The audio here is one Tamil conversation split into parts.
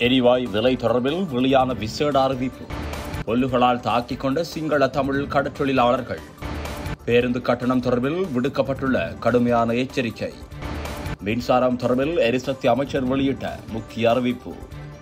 எரிவாயு விலை தொடர்பில் வெளியான விசேட அறிவிப்பு கொல்லுகளால் தாக்கிக் கொண்ட சிங்கள தமிழ் கடற்றொழிலாளர்கள் பேருந்து கட்டணம் தொடர்பில் விடுக்கப்பட்டுள்ள கடுமையான எச்சரிக்கை மின்சாரம் தொடர்பில் எரிசக்தி அமைச்சர் வெளியிட்ட முக்கிய அறிவிப்பு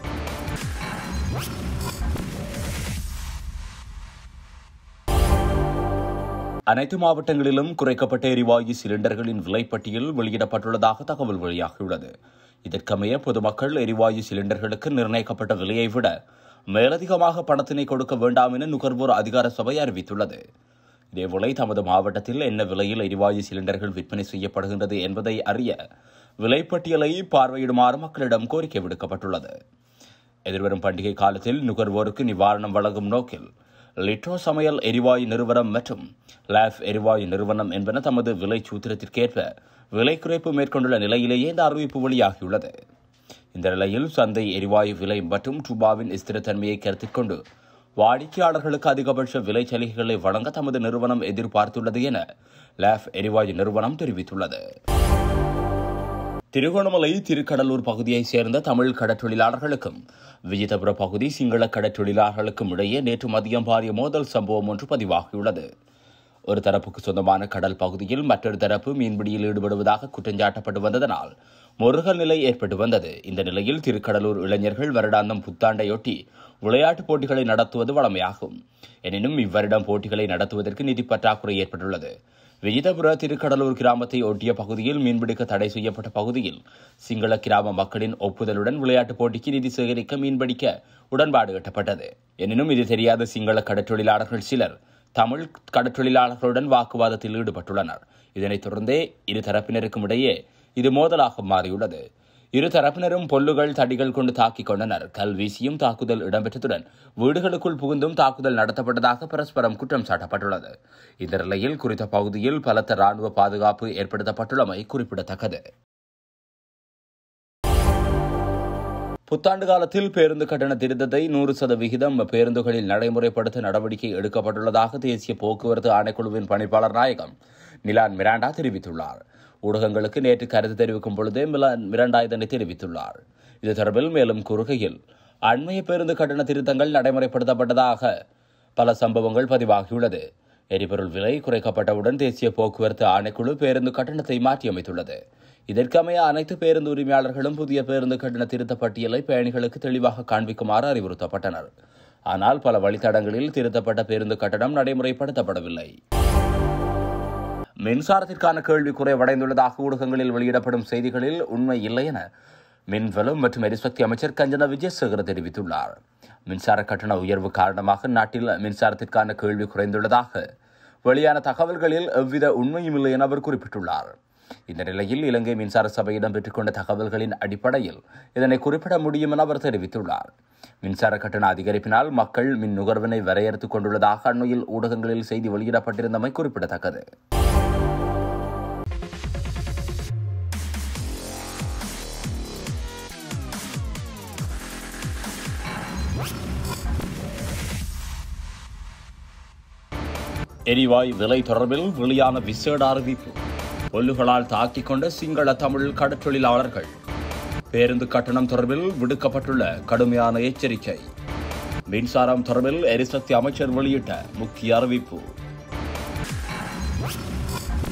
அனைத்து மாவட்டங்களிலும் குறைக்கப்பட்ட எரிவாயு சிலிண்டர்களின் விலைப்பட்டியல் வெளியிடப்பட்டுள்ளதாக தகவல் வெளியாகியுள்ளது இதற்கமைய பொதுமக்கள் எரிவாயு சிலிண்டர்களுக்கு நிர்ணயிக்கப்பட்ட விலையை விட மேலதிகமாக பணத்தினை கொடுக்க வேண்டாம் என நுகர்வோர் அதிகார சபை அறிவித்துள்ளது இதேவேளை தமது மாவட்டத்தில் என்ன விலையில் எரிவாயு சிலிண்டர்கள் விற்பனை செய்யப்படுகின்றது என்பதை அறிய விலைப்பட்டியலை பார்வையிடுமாறு மக்களிடம் கோரிக்கை விடுக்கப்பட்டுள்ளது எதிர்வரும் பண்டிகை காலத்தில் நுகர்வோருக்கு நிவாரணம் வழங்கும் நோக்கில் லிட்டோ சமையல் எரிவாயு நிறுவனம் மற்றும் லேப் எரிவாயு நிறுவனம் என்பன தமது விலை சூத்திரத்திற்கேற்ப விலை குறைப்பு மேற்கொண்டுள்ள நிலையிலேயே இந்த அறிவிப்பு வெளியாகியுள்ளது இந்த நிலையில் சந்தை எரிவாயு விலை மற்றும் ரூபாவின் ஸ்திரத்தன்மையை கருத்தில் கொண்டு வாடிக்கையாளர்களுக்கு அதிகபட்ச விலை சலுகைகளை வழங்க தமது நிறுவனம் எதிர்பார்த்துள்ளது என லேப் எரிவாயு நிறுவனம் தெரிவித்துள்ளது திருகோணமலை திருக்கடலூர் பகுதியைச் சேர்ந்த தமிழ் கடற்றொழிலாளர்களுக்கும் விஜயதபுர பகுதி சிங்கள கடற்றொழிலாளர்களுக்கும் இடையே நேற்று மதியம் பாரிய மோதல் சம்பவம் ஒன்று பதிவாகியுள்ளது ஒரு தரப்புக்கு சொந்தமான கடல் பகுதியில் மற்றொரு தரப்பு மீன்பிடியில் ஈடுபடுவதாக குற்றஞ்சாட்டப்பட்டு வந்ததனால் முருகல் நிலை ஏற்பட்டு வந்தது இந்த நிலையில் திருக்கடலூர் இளைஞர்கள் வருடாந்தம் புத்தாண்டையொட்டி விளையாட்டுப் போட்டிகளை நடத்துவது வழமையாகும் எனினும் இவ்வருடம் போட்டிகளை நடத்துவதற்கு நிதி பற்றாக்குறை ஏற்பட்டுள்ளது விஜயபுர திருக்கடலூர் கிராமத்தை ஒட்டிய பகுதியில் மீன்பிடிக்க தடை செய்யப்பட்ட பகுதியில் சிங்கள கிராம மக்களின் ஒப்புதலுடன் விளையாட்டுப் போட்டிக்கு நிதி சேகரிக்க மீன்பிடிக்க உடன்பாடு எட்டப்பட்டது எனினும் இது தெரியாத சிங்கள கடற்றொழிலாளர்கள் சிலர் தமிழ் கடற்றொழிலாளர்களுடன் வாக்குவாதத்தில் ஈடுபட்டுள்ளனர் இதனைத் தொடர்ந்தே இரு தரப்பினருக்கும் இடையே இது மோதலாக மாறியுள்ளது இரு தரப்பினரும் பொல்லுகள் தடிகள் கொண்டு தாக்கிக் கொண்டனர் கல் வீசியும் தாக்குதல் இடம்பெற்றதுடன் வீடுகளுக்குள் புகுந்தும் தாக்குதல் நடத்தப்பட்டதாக பரஸ்பரம் குற்றம் சாட்டப்பட்டுள்ளது இந்த நிலையில் குறித்த பகுதியில் பலத்த ராணுவ பாதுகாப்பு ஏற்படுத்தப்பட்டுள்ளமை குறிப்பிடத்தக்கது புத்தாண்டு காலத்தில் பேருந்து கட்டண திருத்தத்தை நூறு சதவிகிதம் பேருந்துகளில் நடைமுறைப்படுத்த நடவடிக்கை எடுக்கப்பட்டுள்ளதாக தேசிய போக்குவரத்து ஆணைக்குழுவின் பணிப்பாளர் நாயகம் நிலான் மிராண்டா தெரிவித்துள்ளார் ஊடகங்களுக்கு நேற்று கருத்து தெரிவிக்கும் பொழுதே மிலான் மிராண்டா இதனை தெரிவித்துள்ளார் இது தொடர்பில் மேலும் கூறுகையில் அண்மைய பேருந்து கட்டண திருத்தங்கள் நடைமுறைப்படுத்தப்பட்டதாக பல சம்பவங்கள் பதிவாகியுள்ளது எரிபொருள் விலை குறைக்கப்பட்டவுடன் தேசிய போக்குவரத்து ஆணைக்குழு பேருந்து கட்டணத்தை மாற்றியமைத்துள்ளது இதற்கமைய அனைத்து பேருந்து உரிமையாளர்களும் புதிய பேருந்து கட்டண திருத்த பட்டியலை பயணிகளுக்கு தெளிவாக காண்பிக்குமாறு அறிவுறுத்தப்பட்டனர் ஆனால் பல வழித்தடங்களில் திருத்தப்பட்ட பேருந்து கட்டணம் நடைமுறைப்படுத்தப்படவில்லை மின்சாரத்திற்கான கேள்வி குறைவடைந்துள்ளதாக ஊடகங்களில் வெளியிடப்படும் செய்திகளில் உண்மை இல்லை என மின்வளம் மற்றும் எரிசக்தி அமைச்சர் கஞ்சன விஜயசேகர தெரிவித்துள்ளார் மின்சார கட்டண உயர்வு காரணமாக நாட்டில் மின்சாரத்திற்கான கேள்வி குறைந்துள்ளதாக வெளியான தகவல்களில் எவ்வித உண்மையும் இல்லை என அவர் குறிப்பிட்டுள்ளார் இந்த நிலையில் இலங்கை மின்சார சபையிடம் பெற்றுக்கொண்ட தகவல்களின் அடிப்படையில் இதனை குறிப்பிட முடியும் என அவர் தெரிவித்துள்ளார் மின்சார கட்டண அதிகரிப்பினால் மக்கள் மின் நுகர்வினை வரையறுத்துக் கொண்டுள்ளதாக அண்மையில் ஊடகங்களில் செய்தி வெளியிடப்பட்டிருந்தமை குறிப்பிடத்தக்கது எரிவாயு விலை தொடர்பில் வெளியான விசேட அறிவிப்பு கொல்லுகளால் தாக்கிக் கொண்ட சிங்கள தமிழ் கடற்றொழிலாளர்கள் பேருந்து கட்டணம் தொடர்பில் விடுக்கப்பட்டுள்ள கடுமையான எச்சரிக்கை மின்சாரம் தொடர்பில் எரிசக்தி அமைச்சர் வெளியிட்ட முக்கிய அறிவிப்பு